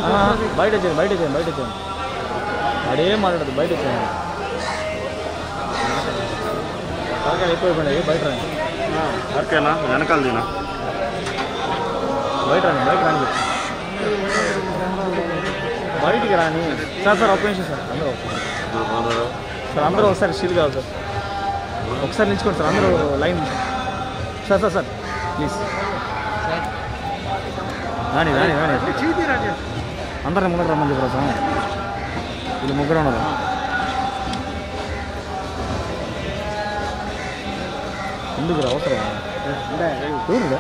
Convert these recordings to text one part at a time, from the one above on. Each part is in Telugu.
ఆ, బయట వచ్చేయండి బయట వచ్చేయండి బయట వచ్చేయండి వాడేం మాట్లాడదు బయట వచ్చేయండి ఓకే ఎక్కువైపోయింది బయట రండి ఓకేనా వెనకాల దినా బయట రండి బయట రండి బయటికి రాని సార్ సార్ ఒక్క నిమిషం సార్ అందరూ సార్ అందరూ ఒకసారి షీల్ కావాలి సార్ ఒకసారి నిల్చుకోండి సార్ అందరూ line sir sir sir please రాని రాని రాని అందరిని ముందర రమ్మని చెప్పరా సార్ వీళ్ళు ముగ్గురు ఉన్నారు ఎందుకు రా అవసరం ఎవరు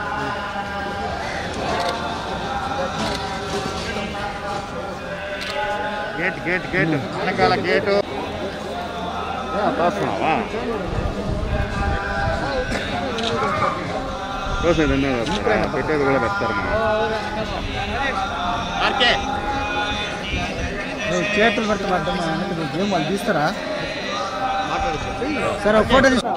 గేట్ గేట్ గేట్ వెనకాల గేటు తోస్తున్నావా తోసేది ఎన్నో వస్తారా? పెట్టేది కూడా పెడతారు మనం నువ్వు చేతులు పెడితే పడ్డం ఏం వాళ్ళు తీస్తారా సరే ఒక ఫోటో తీసుకో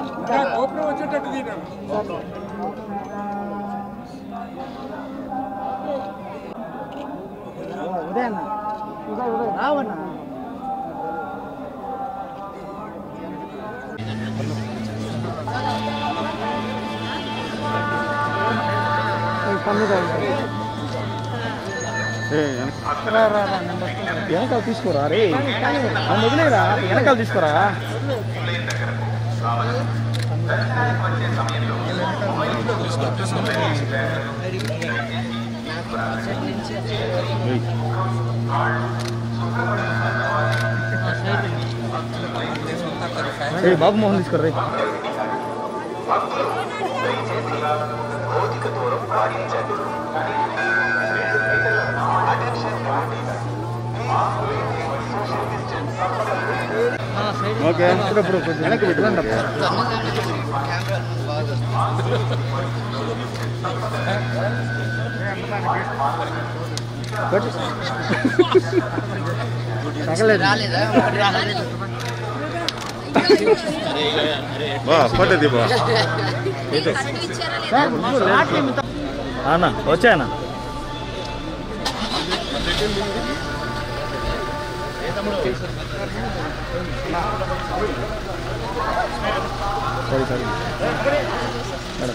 ఏ, వెనక- వెనకాల తీసుకోరా రే నన్ను వదిలేరా వెనకాల తీసుకోరా ఏయ్. ఏ బాబు మోహన్ తీసుకోరా రే ఓకే ఇప్పుడు ఇప్పుడు కొంచెం వెనక్కి పెట్టుకోండి బా ఫోటో తీ బా అన్న వచ్చాయన్న సరే సరే madam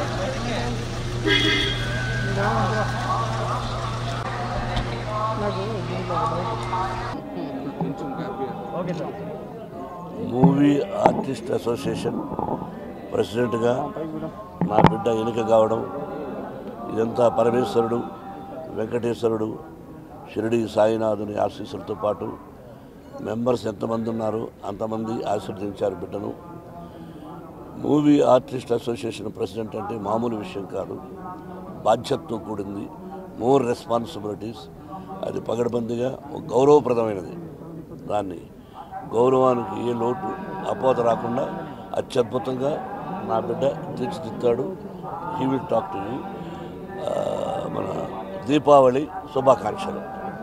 okay sir movie artist association ప్రెసిడెంట్గా నా బిడ్డ ఎన్నిక కావడం ఇదంతా పరమేశ్వరుడు వెంకటేశ్వరుడు షిరిడి సాయినాథుని ఆశీస్సులతో పాటు మెంబర్స్ ఎంతమంది ఉన్నారు అంతమంది ఆశీర్వదించారు బిడ్డను మూవీ ఆర్టిస్ట్ అసోసియేషన్ ప్రెసిడెంట్ అంటే మామూలు విషయం కాదు బాధ్యతతో కూడింది మోర్ రెస్పాన్సిబిలిటీస్ అది పగడబందిగా ఒక గౌరవప్రదమైనది దాన్ని గౌరవానికి ఏ లోటు అపోత రాకుండా అత్యద్భుతంగా నా బిడ్డ తీర్చిదిద్దాడు he will talk to you మన దీపావళి శుభాకాంక్షలు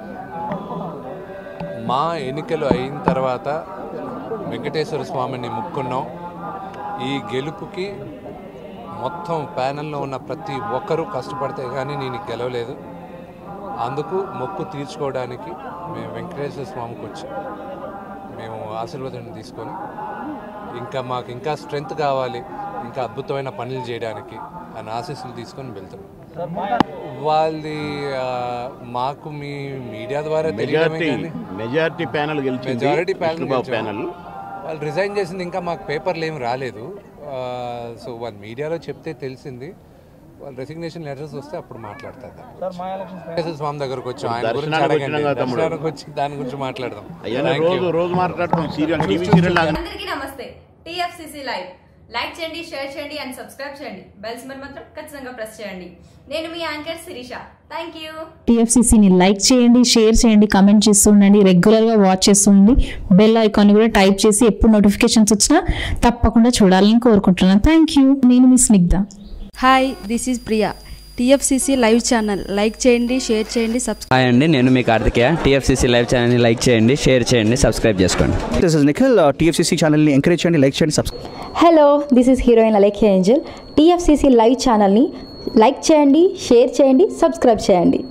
మా ఎన్నికలు అయిన తర్వాత వెంకటేశ్వర స్వామిని ముక్కున్నాం ఈ గెలుపుకి మొత్తం ప్యానెల్లో ఉన్న ప్రతి ఒక్కరూ కష్టపడితే కానీ నేను గెలవలేదు అందుకు మొక్కు తీర్చుకోవడానికి మేము వెంకటేశ్వర స్వామికి వచ్చాం మేము ఆశీర్వాదం తీసుకొని ఇంకా మాకు ఇంకా స్ట్రెంగ్త్ కావాలి ఇంకా అద్భుతమైన పనులు చేయడానికి అని ఆశీస్సులు తీసుకొని వెళ్తాం వాళ్ళది ఆ, మాకు మీ మీడియా ద్వారా తెలియడమే మెజార్టీ కానీ మెజార్టీ ప్యానల్ గెలిచింది మెజారిటీ ప్యానల్ విష్ణుబాబు గెలిచాం. ప్యానల్ వాళ్ళు రిజైన్ చేసింది ఇంకా మాకు పేపర్లు ఏమి రాలేదు ఆ, సో వాళ్ళు మీడియాలో చెప్తే తెలిసింది వాళ్ళు రెసిగ్నేషన్ లెటర్స్ వస్తే అప్పుడు మాట్లాడతారు సార్ మా ఎలక్షన్ వెంకటేశ్వర స్వామి దగ్గరకు వచ్చాం ఆయన గురించి దర్శనానికి అడగండి వచ్చినాం కదా తమ్ముడు. దర్శనానికి వచ్చి దాని గురించి మాట్లాడదాం అయ్యా Thank you. రోజు రోజు మాట్లాడుతాం సీరియల్ టీవీ సీరియల్ లాగా అందరికీ నమస్తే టిఎఫ్సిసి లైవ్ లైక్ చేయండి షేర్ చేయండి అండ్ సబ్స్క్రైబ్ చేయండి బెల్స్ మరి మాత్రం ఖచ్చితంగా ప్రెస్ చేయండి నేను మీ యాంకర్ శిరీష థ్యాంక్ యూ టీఎఫ్సీసీని లైక్ చేయండి షేర్ చేయండి కమెంట్ చేస్తూ ఉండండి రెగ్యులర్గా వాచ్ చేస్తూ ఉండండి బెల్ ఐకాన్ కూడా టైప్ చేసి ఎప్పుడు నోటిఫికేషన్స్ వచ్చినా తప్పకుండా చూడాలని కోరుకుంటున్నాను థ్యాంక్ యూ నేను మీ Snigdha hi this is Priya TFCC live channel like చేయండి షేర్ చేయండి సబ్స్క్రైబ్ హాయ్ అండి నేను మీ కార్తికేయ టీఎఫ్సీసీ లైవ్ ఛానల్ని లైక్ చేయండి షేర్ చేయండి సబ్స్క్రైబ్ చేసుకోండి దిస్ ఇస్ నిఖిల్ టీఎఫ్సీసీ ఛానల్ని ఎంకరేజ్ చేయండి లైక్ చేయండి subscribe hello this is heroine Alekhya angel TFCC live ఛానల్ని లైక్ చేయండి షేర్ చేయండి సబ్స్క్రైబ్ చేయండి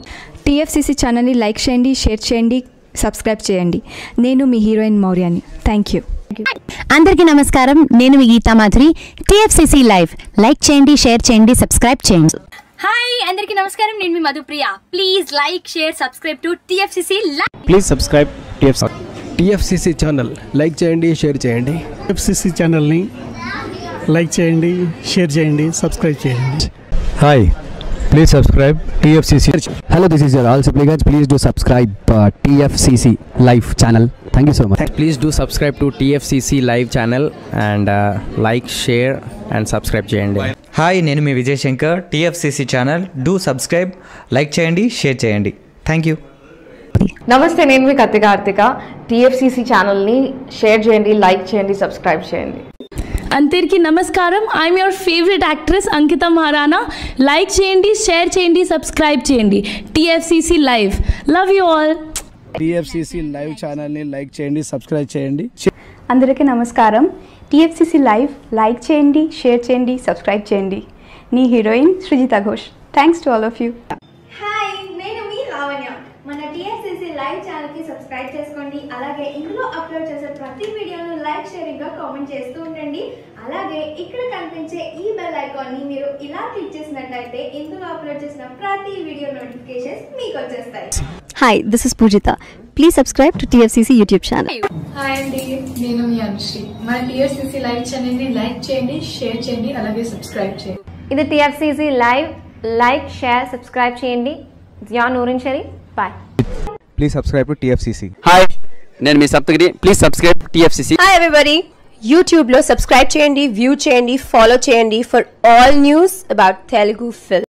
టీఎఫ్సిసి ఛానల్ని లైక్ చేయండి షేర్ చేయండి సబ్స్క్రైబ్ చేయండి నేను మీ హీరోయిన్ మౌర్యాని థ్యాంక్ యూ అందరికీ నమస్కారం నేను మీ Geetha Madhuri TFCC live like చేయండి షేర్ చేయండి సబ్స్క్రైబ్ చేయండి హాయ్ అందరికీ నమస్కారం నేను మీ Madhupriya please like share subscribe to TFCC please subscribe TF TFCC channel like చేయండి షేర్ చేయండి టిఎఫ్సిసి ఛానల్ని లైక్ చేయండి షేర్ చేయండి సబ్స్క్రైబ్ చేయండి hi please subscribe TFCC hello this is your all Sipligans please do subscribe TFCC live channel thank you so much please do subscribe to TFCC live channel and like share and subscribe చేయండి హాయ్ నేను మీ Vijay Shankar TFCC channel do subscribe like చేయండి షేర్ చేయండి థ్యాంక్ యూ నమస్తే నేను మీ కత్తి కార్తిక టీఎఫ్సిసి ఛానల్ని షేర్ చేయండి లైక్ చేయండి సబ్స్క్రైబ్ చేయండి అందరికీ నమస్కారం I'm your favourite actress Ankita Maharana like చేయండి షేర్ చేయండి సబ్స్క్రైబ్ చేయండి TFCC live love you all TFCC live ఛానల్ని లైక్ చేయండి సబ్స్క్రైబ్ చేయండి అందరికీ నమస్కారం టీఎఫ్సిసి లైవ్ లైక్ చేయండి షేర్ చేయండి సబ్స్క్రైబ్ చేయండి నీ heroine Srijita Ghosh thanks to all of you hi నేను మీ లావణ్య మన టీఎస్సీసీ లైవ్ ఛానల్కి సబ్స్క్రైబ్ చేసుకోండి అలాగే ఇందులో అప్లోడ్ చేసే ప్రతి వీడియోను లైక్ షేరింగ్గా కామెంట్ చేస్తూ ఉండండి అలాగే ఇక్కడ కనిపించే ఈ బెల్ ఐకాన్ని మీరు ఇలా క్లిక్ చేసినట్లయితే ఇందులో అప్లోడ్ చేసిన ప్రతి వీడియో నోటిఫికేషన్స్ మీకు వచ్చేస్తాయి hi this is Poojitha please subscribe to TFCC YouTube channel hi అండి నేను మీ అనుశ్రీ మన టీఎస్సీసీ లైవ్ ఛానల్ని లైక్ చేయండి షేర్ చేయండి అలాగే సబ్స్క్రైబ్ చేయండి ఇది TFCC live like share subscribe చేయండి Zia Noorin Sharif bye please subscribe to TFCC hi నేను మీ Saptagiri please subscribe TFCC hi everybody యూట్యూబ్లో సబ్స్క్రైబ్ చేయండి వ్యూ చేయండి ఫాలో చేయండి for all news about Telugu film